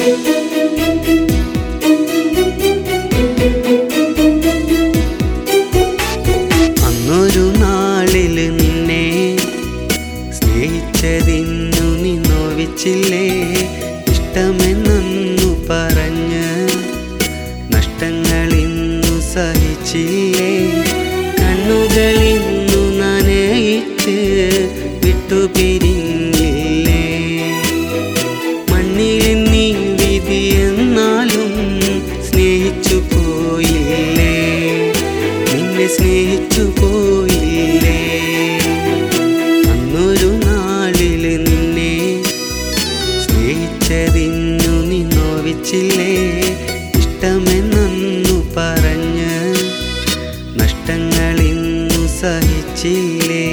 അന്നൊരു നാളില് നിന്നെ സ്നേഹിച്ചതിന്നു നീ നോവിച്ചില്ലേ ഇഷ്ടമെന്നു പറഞ്ഞ് നഷ്ടങ്ങളിന്നു സഹിച്ചില്ലേ കണ്ണുകളിന്നു നനയിച്ച് വിട്ടുപിരിഞ്ഞില്ലേ മണ്ണിൽ നീ വിധി എന്നാലും സ്നേഹിച്ചു പോയില്ലേ നിന്നെ സ്നേഹിച്ചു പോയില്ലേ അന്നൊരു നാളില് നിന്നെ സ്നേഹിച്ചതിന്നു നീ നോവിച്ചില്ലേ ഇഷ്ടമെന്നു പറഞ്ഞ് നഷ്ടങ്ങളിന്നു സഹിച്ചില്ലേ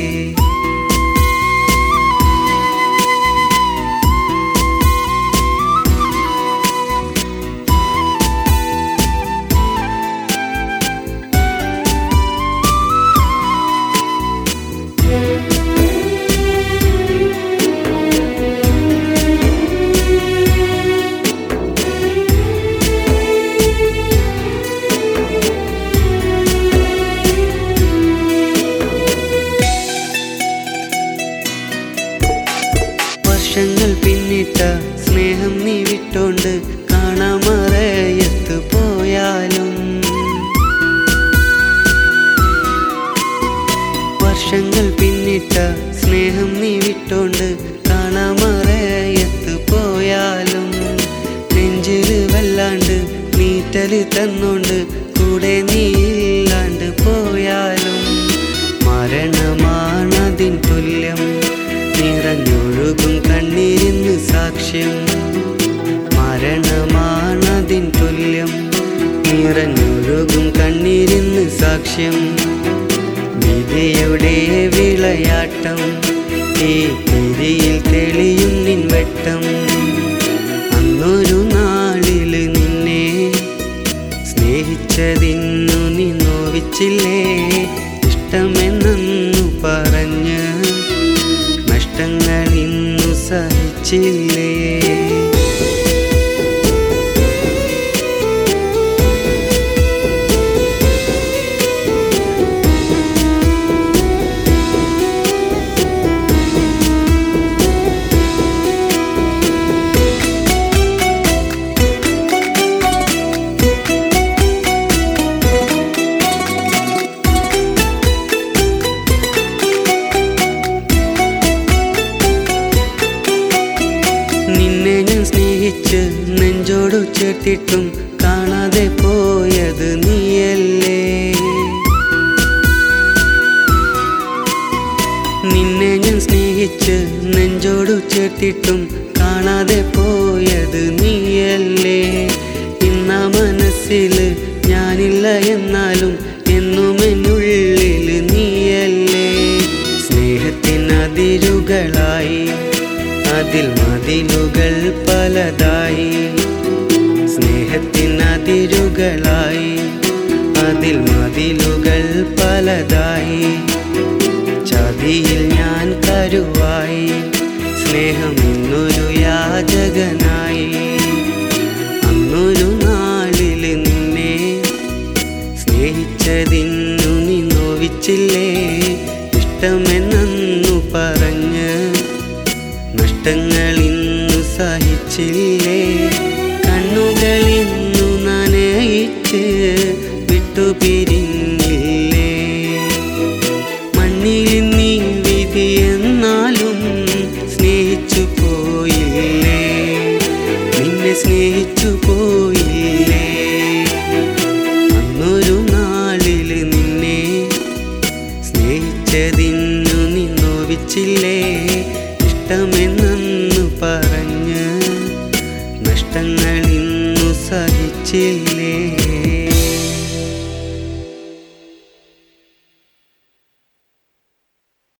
വർഷങ്ങൾ പിന്നിട്ട സ്നേഹം നീ വിട്ടോണ്ട് കാണാമറയത്ത് പോയാലും വർഷങ്ങൾ പിന്നിട്ട സ്നേഹം നീ വിട്ടോണ്ട് കാണാമറയത്ത് പോയാലും നെഞ്ചില് വല്ലാണ്ട് നീറ്റല് തന്നോണ്ട് കൂടെ നീ ഇല്ലാണ്ട് പോയാലും മരണമാണതിൻ തുല്യം നിറഞ്ഞൊഴുകും കണ്ണീരിന്ന് സാക്ഷ്യം മരണമാണതിൻ തുല്യം നിറഞ്ഞൊഴുകും കണ്ണീരിന്ന് സാക്ഷ്യം വിധിയുടെ വിളയാട്ടം ഈ തിരിയിൽ തെളിയും നിൻ വെട്ടം അന്നൊരു നാളില് നിന്നെ സ്നേഹിച്ചതിന്നു നീ നോവിച്ചില്ലേ ഇഷ്ടമെന്നു പറഞ്ഞ് നഷ്ടങ്ങൾ ഇന്നു സഹിച്ചില്ലേ നിന്നെ ഞാൻ സ്നേഹിച്ച് നെഞ്ചോടു ചേർത്തിട്ടും കാണാതെ പോയത് നീയല്ലേ നിന്നെ ഞാൻ സ്നേഹിച്ച് നെഞ്ചോടു ചേർത്തിട്ടും കാണാതെ പോയത് നീയല്ലേ ഇന്ന മനസ്സിൽ ഞാനില്ല എന്നാലും എന്നും എന്നുള്ളിൽ നീയല്ലേ സ്നേഹത്തിനതിരുകളായി അതിൽ മതിലുകൾ പലതായി സ്നേഹത്തിനതിരുകളായി അതിൽ മതിലുകൾ പലതായി ചതിയിൽ ഞാൻ കരുവായി സ്നേഹം ഇന്നൊരു യാചകനായി അന്നൊരു നാളില് നിന്നെ സ്നേഹിച്ചതിന്നു നീ നോവിച്ചില്ലേ ഇഷ്ടമെന്നു പറഞ്ഞ് നഷ്ടങ്ങൾ ഇന്നു സഹിച്ചില്ലേ കണ്ണുകൾ ഇന്നു നനയിച്ച് വിട്ടുപിരിഞ്ഞില്ലേ മണ്ണിൽ നീ വിധി എന്നാലും സ്നേഹിച്ചു പോയില്ലേ നിന്നെ സ്നേഹിച്ചു പോയില്ലേ അന്നൊരു നാളില് നിന്നെ സ്നേഹിച്ചതിന്നു നീ നോവിച്ചില്ലേ ഇഷ്ടമെന്നു പറഞ്ഞ് നഷ്ടങ്ങൾ ഇന്നു സഹിച്ചില്ല